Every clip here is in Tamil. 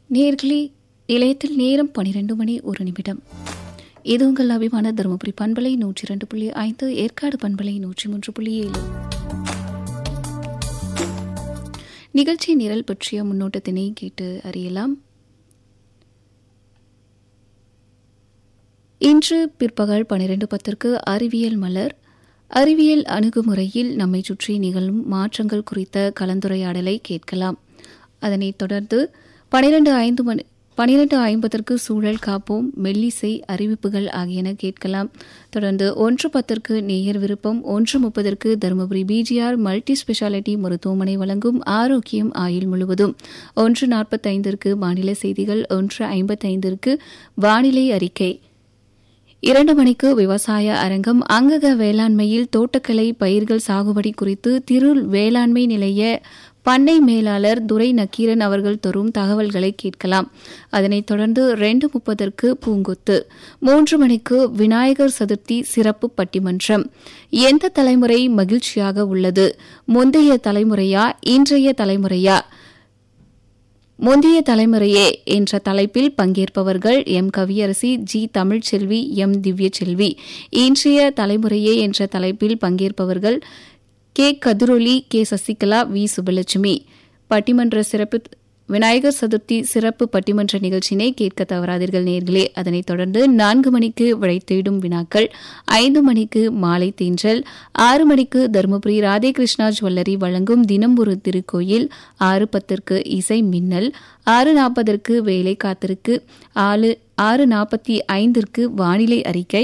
நேர்களே நிலையத்தில் நேரம் பனிரெண்டு மணி ஒரு நிமிடம் இது உங்கள் அபிமான தருமபுரி பண்பலை நூற்றி இரண்டு புள்ளி ஐந்து ஏற்காடு பண்பலை நூற்றி மூன்று புள்ளி ஏழு நிகழ்ச்சி நிரல் பற்றிய முன்னோட்டத்தினை கேட்டு அறியலாம் இன்று பிற்பகல் பனிரெண்டு பத்திற்கு அறிவியல் மலர் அறிவியல் அணுகுமுறையில் நம்மை சுற்றி நிகழும் மாற்றங்கள் குறித்த கலந்துரையாடலை கேட்கலாம் அதனைத் தொடர்ந்து பனிரெண்டு ஐந்து மணி பனிரெண்டு ஐம்பதற்கு சூழல் காப்போம் மெல்லிசை அறிவிப்புகள் ஆகியன கேட்கலாம் தொடர்ந்து ஒன்று பத்திற்கு நேயர் விருப்பம் ஒன்று முப்பதற்கு தருமபுரி பிஜிஆர் மல்டி ஸ்பெஷாலிட்டி மருத்துவமனை வழங்கும் ஆரோக்கியம் ஆயுள் முழுவதும் ஒன்று நாற்பத்தைந்திற்கு மாநில செய்திகள் ஒன்று ஐம்பத்தைந்திற்கு வானிலை அறிக்கை இரண்டு மணிக்கு விவசாய அரங்கம் அங்கக வேளாண்மையில் தோட்டக்கலை பயிர்கள் சாகுபடி குறித்து திரு வேளாண்மை நிலைய பண்ணை மேலாளர் துரை நக்கீரன் அவர்கள் தரும் தகவல்களை கேட்கலாம் அதனைத் தொடர்ந்து ரெண்டு முப்பதற்கு பூங்கொத்து மூன்று மணிக்கு விநாயகர் சதுர்த்தி சிறப்பு பட்டிமன்றம் எந்த தலைமுறை மகிழ்ச்சியாக உள்ளது முந்தைய தலைமுறையா இன்றைய தலைமுறையா முந்தைய தலைமுறையே என்ற தலைப்பில் பங்கேற்பவர்கள் M Kaviyarasi G Tamilselvi M Divyaselvi இன்றைய தலைமுறையே என்ற தலைப்பில் பங்கேற்பவர்கள் K Kathiroli K Sasikala V Subalakshmi பட்டிமன்ற சிறப்பு விநாயகர் சதுர்த்தி சிறப்பு பட்டிமன்ற நிகழ்ச்சியினை கேட்க தவறாதீர்கள் நேர்களே அதனைத் தொடர்ந்து நான்கு மணிக்கு விடை தேடும் வினாக்கள் ஐந்து மணிக்கு மாலை தீன்றல் ஆறு மணிக்கு தருமபுரி ராதேகிருஷ்ணா ஜுவல்லரி வழங்கும் தினம் ஒரு திருக்கோயில் ஆறு பத்திற்கு இசை மின்னல் ஆறு நாற்பதற்கு வேலை காத்திருக்கு ஆறு ஆறு நாற்பத்தி ஐந்திற்கு வானிலை அறிக்கை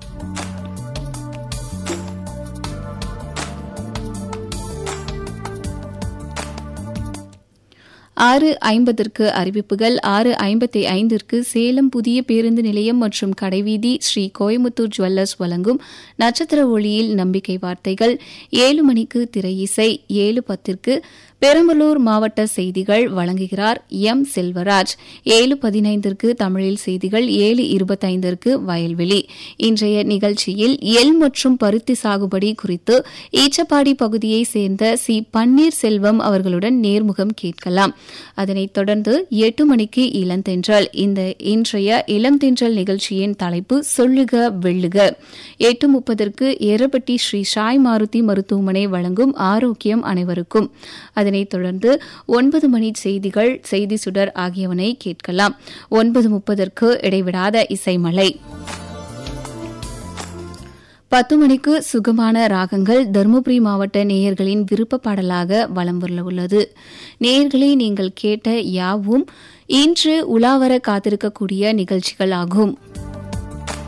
ஆறு ஐம்பதற்கு அறிவிப்புகள் ஆறு ஐம்பத்தி ஐந்திற்கு சேலம் புதிய பேருந்து நிலையம் மற்றும் கடைவீதி ஸ்ரீ கோயமுத்தூர் ஜுவல்லர்ஸ் வழங்கும் நட்சத்திர ஒளியில் நம்பிக்கை வார்த்தைகள் ஏழு மணிக்கு திரை இசை ஏழு பத்திற்கு பெரம்பலூர் மாவட்ட செய்திகள் வழங்குகிறார் எம் செல்வராஜ் ஏழு பதினைந்திற்கு தமிழில் செய்திகள் ஏழு இருபத்தைந்திற்கு வயல்வெளி இன்றைய நிகழ்ச்சியில் எல் மற்றும் பருத்தி சாகுபடி குறித்து ஈச்சப்பாடி பகுதியைச் சேர்ந்த சி பன்னீர் செல்வம் அவர்களுடன் நேர்முகம் கேட்கலாம் அதனைத் தொடர்ந்து எட்டு மணிக்கு இளந்தென்றல் இந்த இன்றைய இளந்தென்றல் நிகழ்ச்சியின் தலைப்பு சொல்லுக வெள்ளுக எட்டு முப்பதற்கு எரப்பட்டி ஸ்ரீ சாய் மாருதி மருத்துவமனை வழங்கும் ஆரோக்கியம் அனைவருக்கும் அதனைத் தொடர்ந்து ஒன்பது மணி செய்திகள் செய்தி சுடர் ஆகியவனை கேட்கலாம் ஒன்பது முப்பதற்கு இடைவிடாத இசைமலை பத்து மணிக்கு சுகமான ராகங்கள் தருமபுரி மாவட்ட நேயர்களின் விருப்ப பாடலாக வலம் வர உள்ளது நேயர்களை நீங்கள் கேட்ட யாவும் இன்று உலாவர காத்திருக்கக்கூடிய நிகழ்ச்சிகள் ஆகும்